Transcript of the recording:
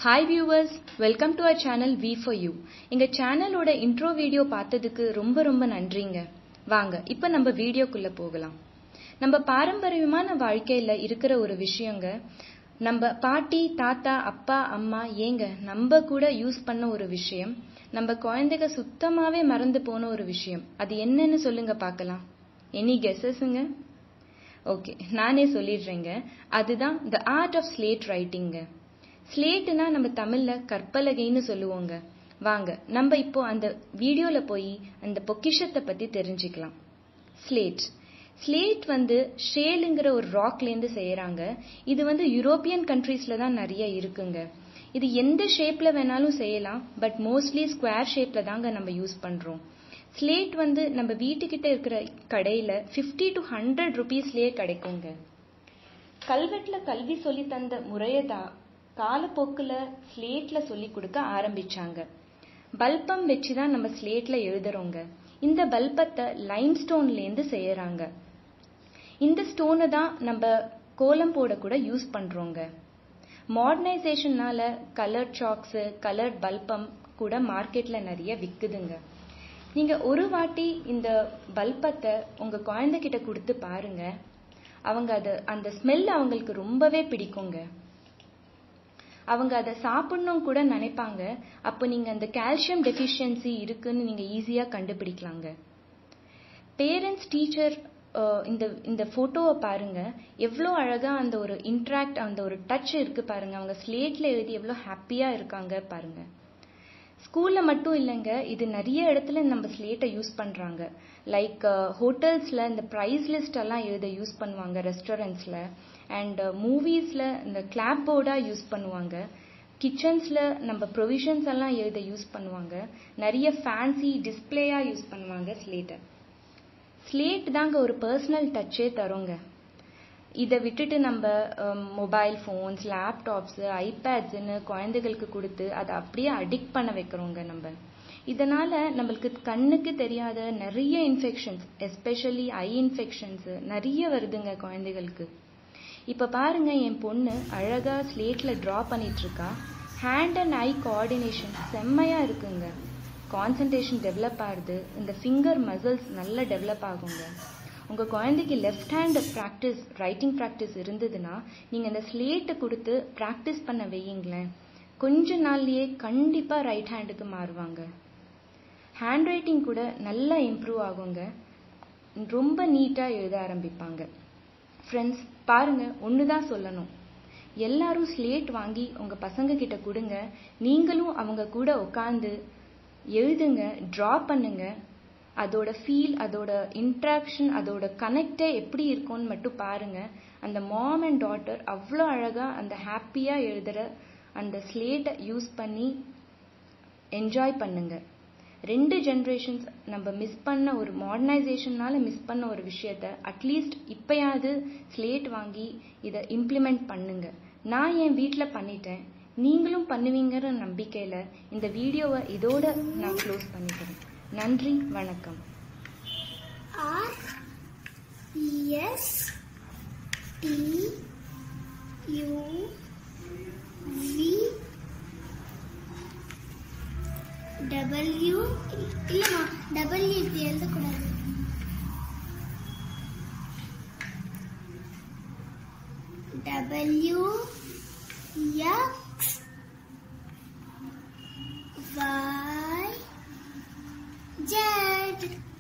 hi viewers welcome to our channel we for you எங்க சேனலோட intro video பார்த்ததுக்கு ரொம்ப ரொம்ப நன்றிங்க வாங்க இப்போ நம்ம வீடியோக்குள்ள போகலாம் நம்ம பாரம்பரியமான வாழ்க்கையில இருக்கிற ஒரு விஷயங்க நம்ம பாட்டி தாத்தா அப்பா அம்மா ஏங்க நம்ம கூட யூஸ் பண்ண ஒரு விஷயம் நம்ம குழந்தைங்க சுத்தமாவே மறந்து போன ஒரு விஷயம் அது என்னன்னு சொல்லுங்க பார்க்கலாம் எனி கெஸஸுங்க ஓகே நானே சொல்லிடுறேங்க அதுதான் த ஆர்ட் ஆஃப் ஸ்லேட் ரைட்டிங்க ஸ்லேட்டுனா நம்ம தமிழ்ல கற்பலகைன்னு சொல்லுவோங்க வாங்க நம்ம இப்போ அந்த வீடியோல போய் அந்த பொக்கிஷத்தை பத்தி தெரிஞ்சுக்கலாம் ஸ்லேட் ஸ்லேட் வந்து ஷேலுங்கிற ஒரு ராக்ல இருந்து செய்யறாங்க இது வந்து யூரோப்பியன் கண்ட்ரீஸ்ல தான் நிறைய இருக்குங்க இது எந்த ஷேப்ல வேணாலும் செய்யலாம் பட் மோஸ்ட்லி ஸ்கொயர் ஷேப்ல தாங்க நம்ம யூஸ் பண்றோம் ஸ்லேட் வந்து நம்ம வீட்டுக்கிட்ட இருக்கிற கடையில ஃபிஃப்டி டு ஹண்ட்ரட் ருபீஸ்லயே கிடைக்குங்க கல்வெட்டுல கல்வி சொல்லி தந்த முறையதான் காலப்போக்குல ஸ்லேட்ல சொல்லி கொடுக்க ஆரம்பிச்சாங்க பல்பம் வச்சுதான் நம்ம ஸ்லேட்ல எழுதுறோங்க இந்த பல்பத்தை லைம் ஸ்டோன்ல இருந்து செய்யறாங்க இந்த ஸ்டோனை தான் நம்ம கோலம் போட கூட யூஸ் பண்றோங்க மாடர்னைசேஷன்னால கலர் சாக்ஸ் கலர் பல்பம் கூட மார்க்கெட்ல நிறைய விக்குதுங்க நீங்க ஒரு வாட்டி இந்த பல்பத்தை உங்க குழந்தைகிட்ட கொடுத்து பாருங்க அவங்க அது அந்த ஸ்மெல் அவங்களுக்கு ரொம்பவே பிடிக்குங்க அவங்க அதை சாப்பிடணும் கூட நினைப்பாங்க அப்போ நீங்க அந்த கால்சியம் டெஃபிஷியன்சி இருக்குன்னு நீங்க ஈஸியா கண்டுபிடிக்கலாங்க பேரண்ட்ஸ் டீச்சர் இந்த இந்த போட்டோவை பாருங்க எவ்வளோ அழகா அந்த ஒரு இன்ட்ராக்ட் அந்த ஒரு டச் இருக்கு பாருங்க அவங்க ஸ்லேட்ல எழுதி எவ்வளோ ஹாப்பியா இருக்காங்க பாருங்க ஸ்கூல்ல மட்டும் இல்லைங்க இது நிறைய இடத்துல நம்ம ஸ்லேட்டை யூஸ் பண்றாங்க லைக் ஹோட்டல்ஸ்ல இந்த ப்ரைஸ் லிஸ்ட் எல்லாம் எழுத யூஸ் பண்ணுவாங்க ரெஸ்டாரண்ட்ஸ்ல அண்ட் மூவிஸ்ல இந்த கிளாப் போர்டா யூஸ் பண்ணுவாங்க கிச்சன்ஸ்ல நம்ம ப்ரொவிஷன்ஸ் எல்லாம் எழுத யூஸ் பண்ணுவாங்க நிறைய ஃபேன்சி டிஸ்பிளேயா யூஸ் பண்ணுவாங்க ஸ்லேட்டை ஸ்லேட் தாங்க ஒரு பர்சனல் டச்சே தருங்க இதை விட்டுட்டு நம்ம மொபைல் ஃபோன்ஸ் லேப்டாப்ஸ் ஐபேட்ஸ்ன்னு குழந்தைகளுக்கு கொடுத்து அதை அப்படியே அடிக்ட் பண்ண வைக்கிறோங்க நம்ம இதனால நம்மளுக்கு கண்ணுக்கு தெரியாத நிறைய இன்ஃபெக்ஷன்ஸ் எஸ்பெஷலி ஐ இன்ஃபெக்ஷன்ஸ் நிறைய வருதுங்க குழந்தைகளுக்கு இப்ப பாருங்க என் பொண்ணு அழகா ஸ்லேட்ல டிரா பண்ணிட்டு இருக்கா ஹேண்ட் அண்ட் ஐ கோஆர்டினேஷன் செம்மையா இருக்குங்க கான்சன்ட்ரேஷன் டெவலப் ஆகுது இந்த ஃபிங்கர் மசில்ஸ் நல்லா டெவலப் ஆகுங்க உங்க குழந்தைக்கு left hand practice writing practice இருந்ததுன்னா நீங்க இந்த ஸ்லேட்டை கொடுத்து ப்ராக்டிஸ் பண்ண வையுங்களேன் கொஞ்ச நாள்லயே கண்டிப்பா ரைட் ஹேண்டுக்கு மாறுவாங்க ஹேண்ட் ரைட்டிங் கூட நல்லா இம்ப்ரூவ் ஆகுங்க ரொம்ப நீட்டா எழுத ஆரம்பிப்பாங்க ஃப்ரெண்ட்ஸ் பாருங்க ஒண்ணுதான் சொல்லணும் எல்லாரும் ஸ்லேட் வாங்கி உங்க பசங்க கிட்ட கொடுங்க நீங்களும் அவங்க கூட உட்காந்து எழுதுங்க டிரா பண்ணுங்க அதோட ஃபீல் அதோட இன்ட்ராக்ஷன் அதோட கனெக்டே எப்படி இருக்கும்னு மட்டும் பாருங்க அந்த மாம் அண்ட் டாட்டர் அவ்வளோ அழகா அந்த ஹாப்பியா எழுதுற அந்த ஸ்லேட்டை யூஸ் பண்ணி என்ஜாய் பண்ணுங்க ரெண்டு ஜென்ரேஷன்ஸ் நம்ம மிஸ் பண்ண ஒரு மாடர்னைசேஷன்னால மிஸ் பண்ண ஒரு விஷயத்த அட்லீஸ்ட் இப்பயாவது ஸ்லேட் வாங்கி இதை இம்ப்ளிமெண்ட் பண்ணுங்க நான் என் வீட்டில் பண்ணிட்டேன் நீங்களும் பண்ணுவீங்கிற நம்பிக்கையில இந்த வீடியோவை இதோட நான் க்ளோஸ் பண்ணிக்கிறேன் நன்றி வணக்கம் R S T U V W இல்லைம்மா டபிள்யூ இப்படி எழுதக்கூடாது டபிள்யூ எக்ஸ் Y Z